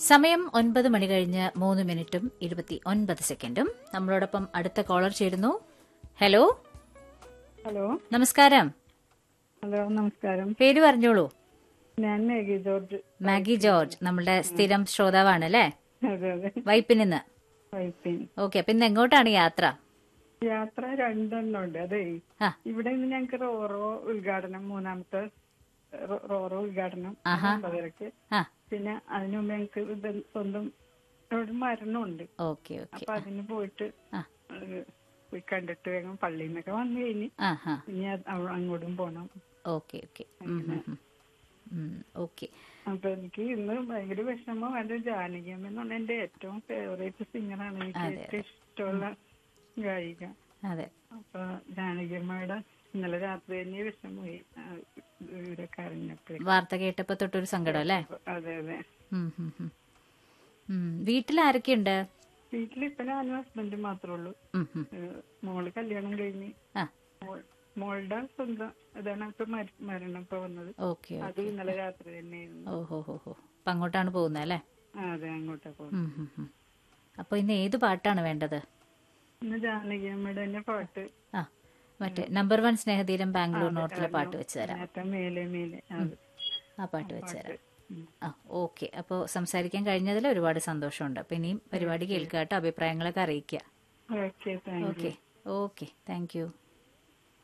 സമയം ഒൻപത് മണി കഴിഞ്ഞ് മൂന്ന് മിനിറ്റും ഇരുപത്തി ഒൻപത് സെക്കൻഡും നമ്മളോടൊപ്പം അടുത്ത കോളർ ചേരുന്നു ഹലോ ഹലോ നമസ്കാരം ഹലോ നമസ്കാരം പേര് പറഞ്ഞോളൂ ഞാൻ മേഘി ജോർജ് മാഗി ജോർജ് നമ്മുടെ സ്ഥിരം ശ്രോതാവാണ് അല്ലേ അതെ അതെ വൈപ്പിനിന്ന് വൈപ്പിൻ ഓക്കെ അപ്പൊ ഇന്ന് എങ്ങോട്ടാണ് യാത്ര യാത്ര രണ്ടെണ്ണം ഉണ്ട് അതെ ആ. ഇവിടെ നിന്ന് ഞങ്ങൾക്ക് റോറോ ഉദ്ഘാടനം മൂന്നാമത്തെ റോ- റോറോ ഉദ്ഘാടനം ഒമ്പതരക്ക് ആ പിന്നെ അതിനു മുമ്പ് ഞങ്ങൾക്ക് ഇത് സ്വന്തം ഒരു മരണമുണ്ട് ഓക്കെ ഓക്കെ അപ്പൊ അതിന് പോയിട്ട് ആ. അത് പോയി കണ്ടിട്ട് വേഗം പള്ളിയിൽ നിന്നൊക്കെ വന്നു കഴിഞ്ഞ് ആ ഹാ ഇനി അത് അവ- അങ്ങോട്ടും പോണം ഓക്കെ ഓക്കെ ഓക്കെ അപ്പൊ എനിക്ക് ഇന്ന് ഭയങ്കര വിഷമം എന്റെ ജാനകിയമ്മ എന്ന് പറഞ്ഞാൽ എന്റെ ഏറ്റവും ഫേവറേറ്റ് സിംഗറാണ് എനിക്ക് ഏറ്റവും ഇഷ്ടമുള്ള ഗായിക അതെ അപ്പൊ ജാനകിയമ്മയുടെ ഇന്നലെ രാത്രി തന്നെ വിഷമമായി ആ, ഇവരൊക്കെ അറിഞ്ഞപ്പോഴേ വാർത്ത കേട്ടപ്പോ തൊട്ടൊരു സങ്കടം അല്ലേ അതെ അതെ ഉം, ഉം, ഉം. ഉം. വീട്ടിൽ ആരൊക്കെയുണ്ട് വീട്ടിൽ ഇപ്പൊ ഞാനും ഹസ്ബൻഡും മാത്രമേ ഉള്ളൂ ഉം, ഉം. ഏഹ് മോള് കല്യാണം കഴിഞ്ഞ് ആ മോൾ- മോളുടെ സ്വന്തം അതാണ് ഇപ്പൊ മര- മരണം ഇപ്പൊ വന്നത് ഓക്കെ അത് ഇന്നലെ രാത്രി തന്നെയായിരുന്നു ഓ ഹോ ഹോ ഹോ അപ്പൊ അങ്ങോട്ടാണ് പോകുന്നത് അല്ലേ ആ, അതെ അങ്ങോട്ടാ പോകുന്നത് ഉം, ഉം, ഉം. അപ്പൊ ഇന്ന് ഏത് പാട്ടാണ് വേണ്ടത് ഇന്ന് ജാനകിയമ്മയുടെ തന്നെ പാട്ട് ആ മറ്റേ നമ്പർ വൺ സ്നേഹതീരം ബാംഗ്ലൂർ നോർത്തിലെ പാട്ട് വെച്ച് തരാം അതിനകത്ത് മേലെ മേലെ അത് ആ പാട്ട് വെച്ച് തരാം ഉം. ആ ഓക്കെ അപ്പോൾ സംസാരിക്കാൻ കഴിഞ്ഞതിൽ ഒരുപാട് സന്തോഷമുണ്ട് അപ്പൊ ഇനിയും പരിപാടി കേൾക്കുക കേട്ടോ അഭിപ്രായങ്ങളൊക്കെ അറിയിക്കുക okay thank you okay okay thank U